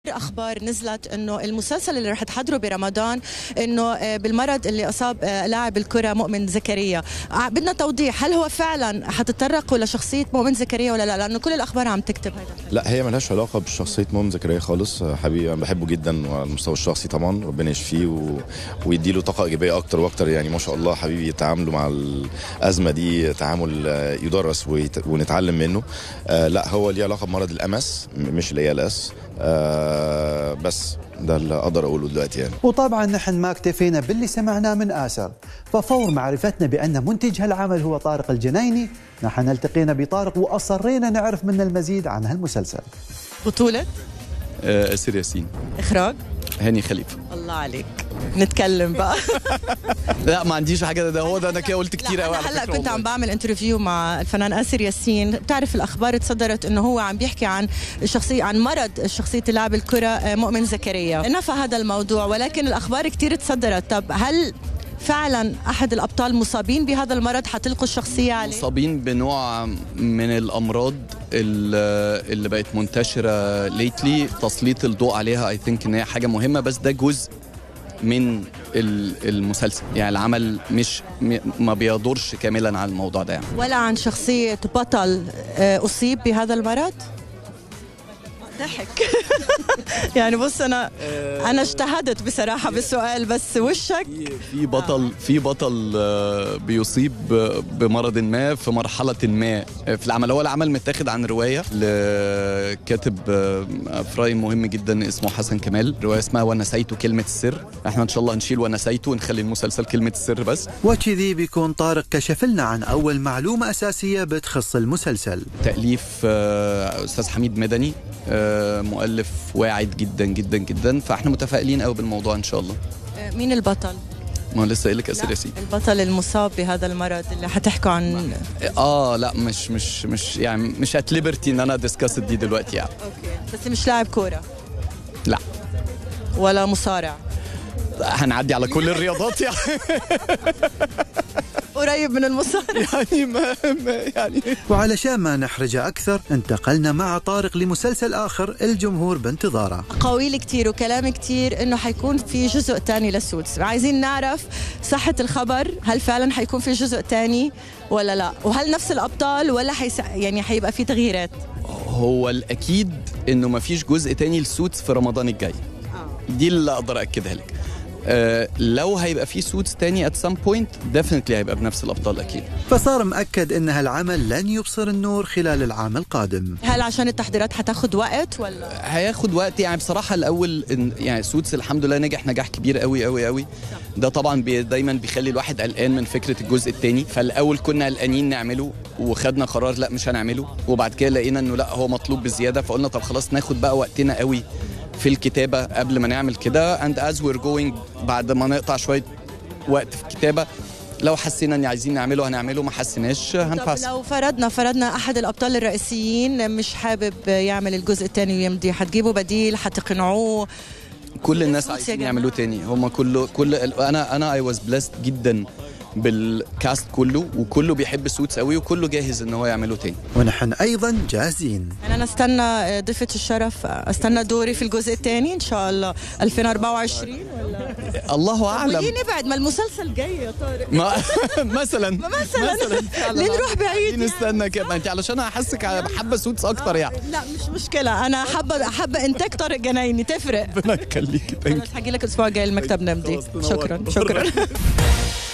اخبار نزلت انه المسلسل اللي رح تحضره برمضان انه آه، بالمرض اللي اصاب آه، لاعب الكره مؤمن زكريا ع- بدنا توضيح هل هو فعلا حتتطرقوا لشخصيه مؤمن زكريا ولا لا لانه كل الاخبار عم تكتب هذا لا هي ملهاش علاقه بشخصيه مؤمن زكريا خالص حبيبي انا بحبه جدا وعلى المستوى الشخصي طبعا ربنا يشفيه و... ويديله طاقه ايجابيه اكتر واكتر يعني ما شاء الله حبيبي تعامله مع الازمه دي تعامل آه، يدرس ويت... ونتعلم منه آه لا هو ليه علاقه بمرض الامس م- مش الاي ال اس آه بس ده اللي اقدر اقوله دلوقتي يعني وطبعا نحن ما اكتفينا باللي سمعناه من آسر ففور معرفتنا بأن منتج هالعمل هو طارق الجنايني نحن التقينا بطارق وأصرينا نعرف منه المزيد عن هالمسلسل بطوله آه، اسر ياسين اخراج هاني خليفه الله عليك نتكلم بقى لا ما عنديش حاجه ده هو ده انا كده قلت كتير لا، قوي أنا على هلا فكرة كنت عم والله. بعمل انترفيو مع الفنان اسر ياسين بتعرف الاخبار تصدرت انه هو عم بيحكي عن الشخصيه عن مرض شخصيه لاعب الكره آه، مؤمن زكريا نفى هذا الموضوع ولكن الاخبار كتير تصدرت طب هل فعلا احد الابطال مصابين بهذا المرض حتلقوا الشخصيه عليه مصابين بنوع من الامراض ال- اللي بقت منتشره ليتلي تسليط الضوء عليها اي ثينك ان هي حاجه مهمه بس ده جزء من ال- المسلسل يعني العمل مش م- ما بيدورش كاملا على الموضوع ده يعني ولا عن شخصيه بطل آه، اصيب بهذا المرض ضحك يعني بص انا انا اجتهدت بصراحه بالسؤال بس وشك في- في بطل في بطل آه، بيصيب ب- بمرض ما في مرحلة ما آه، في العمل هو العمل متاخد عن رواية لكاتب آه، فراي مهم جدا اسمه حسن كمال رواية اسمها ونسيت كلمة السر احنا ان شاء الله هنشيل ونسيت ونخلي المسلسل كلمة السر بس وكذي بيكون طارق كشف لنا عن أول معلومة أساسية بتخص المسلسل تأليف آه، أستاذ حميد مدني آه، مؤلف واعد جدا جدا جدا فاحنا متفائلين قوي بالموضوع ان شاء الله آه، مين البطل ما هو لسه قايل لك اسر لا، ياسين البطل المصاب بهذا المرض اللي حتحكوا عن اه لا مش مش مش يعني مش ات ليبرتي ان انا ديسكاس دي دلوقتي يعني اوكي بس مش لاعب كوره لا ولا مصارع هنعدي على كل الرياضات يعني قريب من المصارع يعني ما ما- يعني وعلشان ما نحرجه أكثر انتقلنا مع طارق لمسلسل آخر الجمهور بانتظاره قويل كتير وكلام كتير انه حيكون في جزء تاني للسوتس عايزين نعرف صحة الخبر هل فعلا حيكون في جزء تاني ولا لا وهل نفس الابطال ولا حيس... يعني حيبقى في تغييرات هو الاكيد انه ما فيش جزء تاني لسوتس في رمضان الجاي دي اللي اقدر اكدها لك آه لو هيبقى في سوتس تاني ات سام بوينت ديفنتلي هيبقى بنفس الابطال اكيد فصار مأكد أن هالعمل لن يبصر النور خلال العام القادم هل عشان التحضيرات حتاخد وقت ولا هياخد وقت يعني بصراحه الاول إن- يعني سوتس الحمد لله نجح نجاح كبير قوي قوي قوي ده طبعا بي دايما بيخلي الواحد قلقان من فكره الجزء الثاني فالاول كنا قلقانين نعمله وخدنا قرار لا مش هنعمله وبعد كده لقينا انه لا هو مطلوب بزياده فقلنا طب خلاص ناخد بقى وقتنا قوي في الكتابه قبل ما نعمل كده and as we're going بعد ما نقطع شويه وقت في الكتابه لو حسينا ان عايزين نعمله هنعمله ما حسيناش طب هنفاس لو فرضنا فرضنا احد الابطال الرئيسيين مش حابب يعمل الجزء الثاني ويمضي حتجيبوا بديل حتقنعوه كل الناس صوت يا عايزين جماعة. يعملوا تاني هم كله كل انا انا اي واز بلست جدا بالكاست كله وكله بيحب سوتس قوي وكله جاهز ان هو يعمله تاني ونحن أيضا جاهزين يعني انا استنى ضيفة الشرف استنى دوري في الجزء الثاني ان شاء الله 2024 ولا الله وليه اعلم نبعد ما المسلسل جاي يا طارق ما مثلا مثلا فعلاً. ليه نروح بعيد ليه يعني؟ نستنى كده ما انت علشان احسك على حابه سوتس اكتر يعني لا مش مشكلة أنا حابة حابة إنتاج طارق جنايني تفرق ربنا يخليكي ثانك خلاص هجي لك الأسبوع الجاي المكتب نمضي خلاص، تنورت. شكرا شكرا